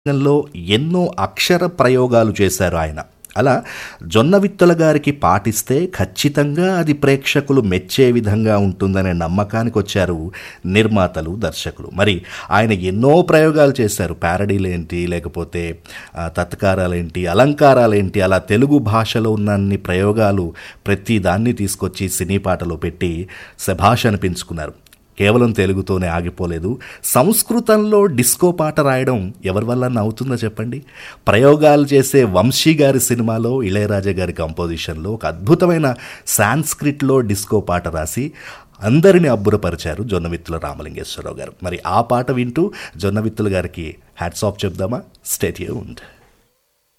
రంగంలో ఎన్నో అక్షర ప్రయోగాలు చేశారు ఆయన అలా జొన్నవిత్తుల గారికి పాటిస్తే ఖచ్చితంగా అది ప్రేక్షకులు మెచ్చే విధంగా ఉంటుందనే నమ్మకానికి వచ్చారు నిర్మాతలు దర్శకులు మరి ఆయన ఎన్నో ప్రయోగాలు చేశారు ప్యారడీలేంటి లేకపోతే ఆ, తత్కారాలేంటి అలంకారాలేంటి అలా తెలుగు భాషలో ఉన్నన్ని ప్రయోగాలు ప్రతి దాన్ని తీసుకొచ్చి సినీ పాటలో పెట్టి శభాష్ అనిపించుకున్నారు కేవలం తెలుగుతోనే ఆగిపోలేదు సంస్కృతంలో డిస్కో పాట రాయడం ఎవరి వల్ల అవుతుందో చెప్పండి ప్రయోగాలు చేసే వంశీ గారి సినిమాలో ఇళయరాజా గారి కంపోజిషన్లో ఒక అద్భుతమైన సాంస్క్రిట్లో డిస్కో పాట రాసి అందరిని అబ్బురపరిచారు జొన్నవిత్తుల రామలింగేశ్వరరావు గారు మరి ఆ పాట వింటూ జొన్నవిత్తుల గారికి హ్యాట్స్ ఆఫ్ చెప్దామా స్టేట్ ఉండ్